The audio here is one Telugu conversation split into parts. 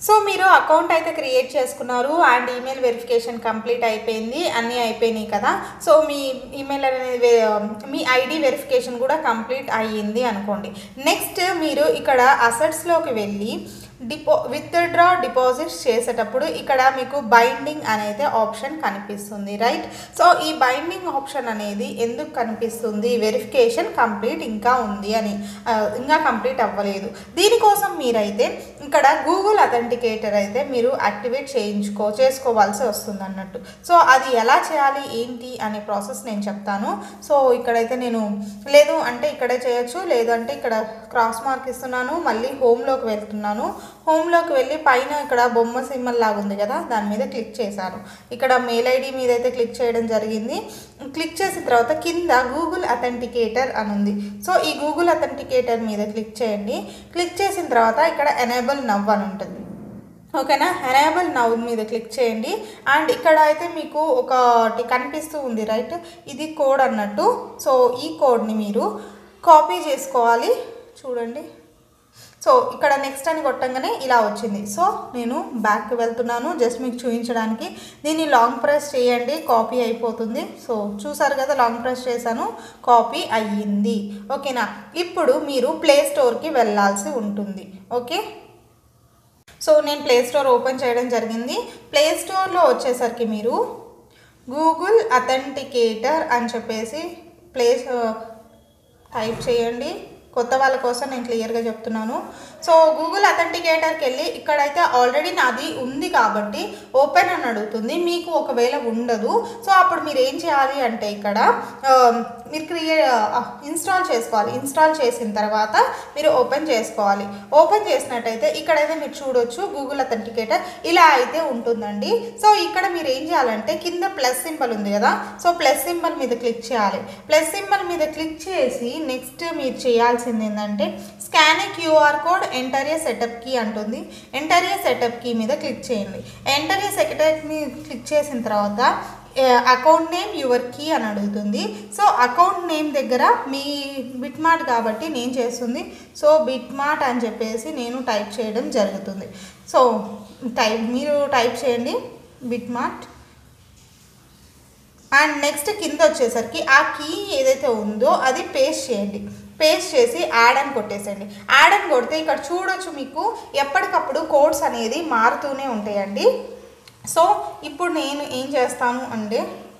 సో మీరు అకౌంట్ అయితే క్రియేట్ చేసుకున్నారు అండ్ ఈమెయిల్ వెరిఫికేషన్ కంప్లీట్ అయిపోయింది అన్నీ అయిపోయినాయి కదా సో మీ ఈమెయిల్ అనేది వే- మీ ఐడి వెరిఫికేషన్ కూడా కంప్లీట్ అయ్యింది అనుకోండి నెక్స్ట్ మీరు ఇక్కడ అసెట్స్లోకి వెళ్ళి డిపో విత్డ్రా డిపాజిట్స్ చేసేటప్పుడు ఇక్కడ మీకు బైండింగ్ అనేది ఆప్షన్ కనిపిస్తుంది రైట్ సో ఈ బైండింగ్ ఆప్షన్ అనేది ఎందుకు కనిపిస్తుంది వెరిఫికేషన్ కంప్లీట్ ఇంకా ఉంది అని ఆ, ఇంకా కంప్లీట్ అవ్వలేదు దీనికోసం మీరైతే ఇక్కడ గూగుల్ అథెంటికేటర్ అయితే మీరు యాక్టివేట్ చేయించుకో చేసుకోవాల్సి వస్తుంది అన్నట్టు సో అది ఎలా చేయాలి ఏంటి అనే ప్రాసెస్ నేను చెప్తాను సో ఇక్కడైతే నేను లేదు అంటే ఇక్కడే చేయొచ్చు లేదు అంటే ఇక్కడ క్రాస్ మార్క్ ఇస్తున్నాను మళ్ళీ హోమ్లోకి వెళ్తున్నాను హోమ్లోకి వెళ్ళి పైన ఇక్కడ బొమ్మ సింబల్ లాగా ఉంది కదా దాని మీద క్లిక్ చేశాను ఇక్కడ మెయిల్ ఐడి మీద అయితే క్లిక్ చేయడం జరిగింది క్లిక్ చేసిన తర్వాత కింద గూగుల్ అథెంటికేటర్ అని ఉంది సో ఈ గూగుల్ అథెంటికేటర్ మీద క్లిక్ చేయండి క్లిక్ చేసిన తర్వాత ఇక్కడ ఎనేబుల్ నవ్ అని ఉంటుంది ఓకేనా ఎనేబుల్ నవ్ మీద క్లిక్ చేయండి అండ్ ఇక్కడ అయితే మీకు ఒకటి కనిపిస్తూ ఉంది రైట్ ఇది కోడ్ అన్నట్టు సో ఈ కోడ్ని మీరు కాపీ చేసుకోవాలి చూడండి సో ఇక్కడ నెక్స్ట్ అని కొట్టంగానే ఇలా వచ్చింది సో నేను బ్యాక్కి వెళ్తున్నాను జస్ట్ మీకు చూపించడానికి దీన్ని లాంగ్ ప్రెస్ చేయండి కాపీ అయిపోతుంది సో చూసారు కదా లాంగ్ ప్రెస్ చేశాను కాపీ అయ్యింది ఓకేనా ఇప్పుడు మీరు ప్లే స్టోర్కి వెళ్ళాల్సి ఉంటుంది ఓకే సో నేను ప్లే స్టోర్ ఓపెన్ చేయడం జరిగింది ప్లే స్టోర్లో వచ్చేసరికి మీరు గూగుల్ అథెంటికేటర్ అని చెప్పేసి ప్లే టైప్ చేయండి కొత్త వాళ్ళ కోసం నేను క్లియర్గా చెప్తున్నాను సో గూగుల్ అథెంటికేటర్కి వెళ్ళి ఇక్కడైతే ఆల్రెడీ నాది ఉంది కాబట్టి ఓపెన్ అని అడుగుతుంది మీకు ఒకవేళ ఉండదు సో అప్పుడు మీరు ఏం చేయాలి అంటే ఇక్కడ ఆ, మీరు క్రియే ఇన్స్టాల్ చేసుకోవాలి ఇన్స్టాల్ చేసిన తర్వాత మీరు ఓపెన్ చేసుకోవాలి ఓపెన్ చేసినట్టయితే ఇక్కడైతే మీరు చూడొచ్చు గూగుల్ అథెంటికేటర్ ఇలా అయితే ఉంటుందండి సో ఇక్కడ మీరు ఏం చేయాలంటే కింద ప్లస్ సింబల్ ఉంది కదా సో ప్లస్ సింబల్ మీద క్లిక్ చేయాలి ప్లస్ సింబల్ మీద క్లిక్ చేసి నెక్స్ట్ మీరు చేయాల్సింది ఏంటంటే scan QR code enter a setup key అంటుంది ఎంటర్ ఏ సెటప్ కీ మీద క్లిక్ చేయండి ఎంటర్ ఏ సెటప్ మీద క్లిక్ చేసిన తర్వాత అకౌంట్ నేమ్ యువర్ కీ అని అడుగుతుంది సో అకౌంట్ నేమ్ దగ్గర మీ బిట్మార్ట్ కాబట్టి నేను చేస్తుంది సో బిట్మార్ట్ అని చెప్పేసి నేను టైప్ చేయడం జరుగుతుంది సో టైప్ మీరు టైప్ చేయండి బిట్మార్ట్ అండ్ నెక్స్ట్ కింద వచ్చేసరికి ఆ కీ ఏదైతే ఉందో అది పేస్ట్ చేయండి పేస్ట్ చేసి యాడ్ అని కొట్టేసండి యాడ్ అని కొడితే ఇక్కడ చూడొచ్చు మీకు ఎప్పటికప్పుడు కోడ్స్ అనేది మారుతూనే ఉంటాయండి సో ఇప్పుడు నేను ఏం చేస్తాను అంటే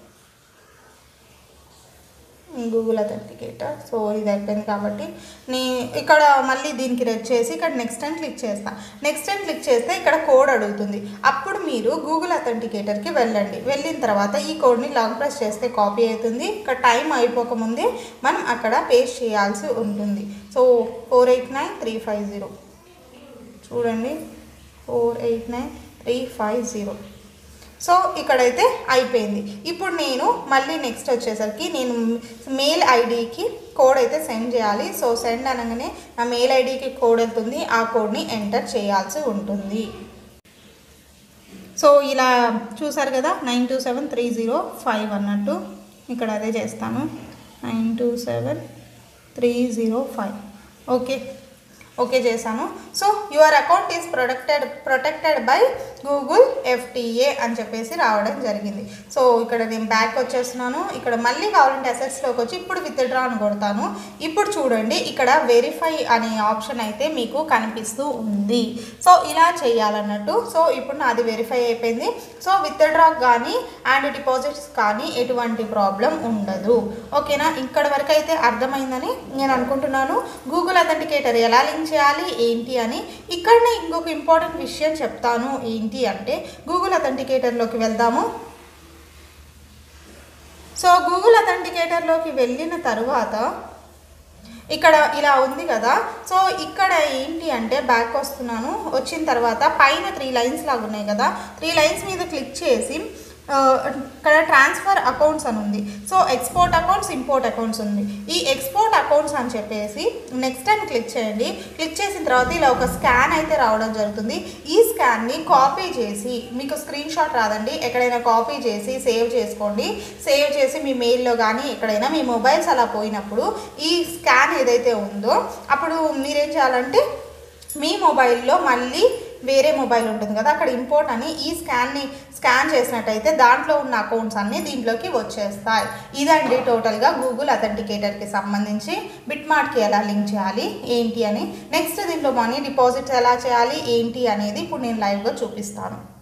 గూగుల్ అథెంటికేటర్ సో ఇది అయిపోయింది కాబట్టి నీ ఇక్కడ మళ్ళీ దీనికి రెడ్ చేసి ఇక్కడ నెక్స్ట్ టైం క్లిక్ చేస్తా నెక్స్ట్ టైం క్లిక్ చేస్తే ఇక్కడ కోడ్ అడుగుతుంది అప్పుడు మీరు గూగుల్ అథెంటికేటర్కి వెళ్ళండి వెళ్ళిన తర్వాత ఈ కోడ్ని లాంగ్ ప్రెస్ చేస్తే కాపీ అవుతుంది ఇక్కడ టైం అయిపోకముందే మనం అక్కడ పేస్ట్ చేయాల్సి ఉంటుంది so four eight nine three five zero చూడండి four eight nine three five zero so ఇక్కడైతే అయిపోయింది ఇప్పుడు నేను మళ్ళీ నెక్స్ట్ వచ్చేసరికి నేను మెయిల్ ఐడికి కోడ్ అయితే సెండ్ చేయాలి సో సెండ్ అనగానే నా మెయిల్ ఐడికి కోడ్ వెళ్తుంది ఆ కోడ్ని ఎంటర్ చేయాల్సి ఉంటుంది సో ఇలా చూసారు కదా nine two seven three zero five అన్నట్టు ఇక్కడ అదే చేస్తాను nine two seven three zero five okay okay చేశాను so your account is protected protected by Google FTA అని చెప్పేసి రావడం జరిగింది సో ఇక్కడ నేను బ్యాక్ వచ్చేస్తున్నాను ఇక్కడ మళ్ళీ కావాలంటే అసెట్స్లోకి వచ్చి ఇప్పుడు విత్డ్రా అని కొడతాను ఇప్పుడు చూడండి ఇక్కడ వెరిఫై అనే ఆప్షన్ అయితే మీకు కనిపిస్తూ ఉంది సో ఇలా చేయాలన్నట్టు సో ఇప్పుడు నాది వెరిఫై అయిపోయింది సో విత్డ్రా కానీ అండ్ డిపాజిట్స్ కానీ ఎటువంటి ప్రాబ్లం ఉండదు ఓకేనా ఇక్కడ వరకు అయితే అర్థమైందని నేను అనుకుంటున్నాను గూగుల్ అథెంటికేటర్ ఎలా లింక్ చేయాలి ఏంటి అని ఇక్కడనే ఇంకొక ఇంపార్టెంట్ విషయం చెప్తాను ఏంటి అంటే గూగుల్ అథెంటికేటర్లోకి వెళ్దాము సో గూగుల్ అథెంటికేటర్లోకి వెళ్ళిన తర్వాత ఇక్కడ ఇలా ఉంది కదా సో ఇక్కడ ఏంటి అంటే బ్యాక్ వస్తున్నాను వచ్చిన తర్వాత పైన త్రీ లైన్స్ లాగా ఉన్నాయి కదా త్రీ లైన్స్ మీద క్లిక్ చేసి ఆ, ఇక్కడ ట్రాన్స్ఫర్ అకౌంట్స్ అని ఉంది so export accounts import accounts ఉంది ఈ ఎక్స్పోర్ట్ అకౌంట్స్ అని చెప్పేసి నెక్స్ట్ టైం క్లిక్ చేయండి క్లిక్ చేసిన తర్వాత ఇలా ఒక స్కాన్ అయితే రావడం జరుగుతుంది ఈ స్కాన్ని కాపీ చేసి మీకు స్క్రీన్ షాట్ రాదండి ఎక్కడైనా కాపీ చేసి సేవ్ చేసుకోండి సేవ్ చేసి మీ మెయిల్లో కానీ ఎక్కడైనా మీ మొబైల్స్ అలా పోయినప్పుడు ఈ స్కాన్ ఏదైతే ఉందో అప్పుడు మీరేం చేయాలంటే మీ మొబైల్లో మళ్ళీ వేరే మొబైల్ ఉంటుంది కదా అక్కడ ఇంపోర్ట్ అని ఈ స్కాన్ని స్కాన్ చేసినట్టయితే దాంట్లో ఉన్న అకౌంట్స్ అన్నీ దీంట్లోకి వచ్చేస్తాయి ఇదండి టోటల్గా గూగుల్ అథెంటికేటర్కి సంబంధించి బిట్మార్ట్కి ఎలా లింక్ చేయాలి ఏంటి అని నెక్స్ట్ దీంట్లో మనీ డిపాజిట్స్ ఎలా చేయాలి ఏంటి అనేది ఇప్పుడు నేను లైవ్గా చూపిస్తాను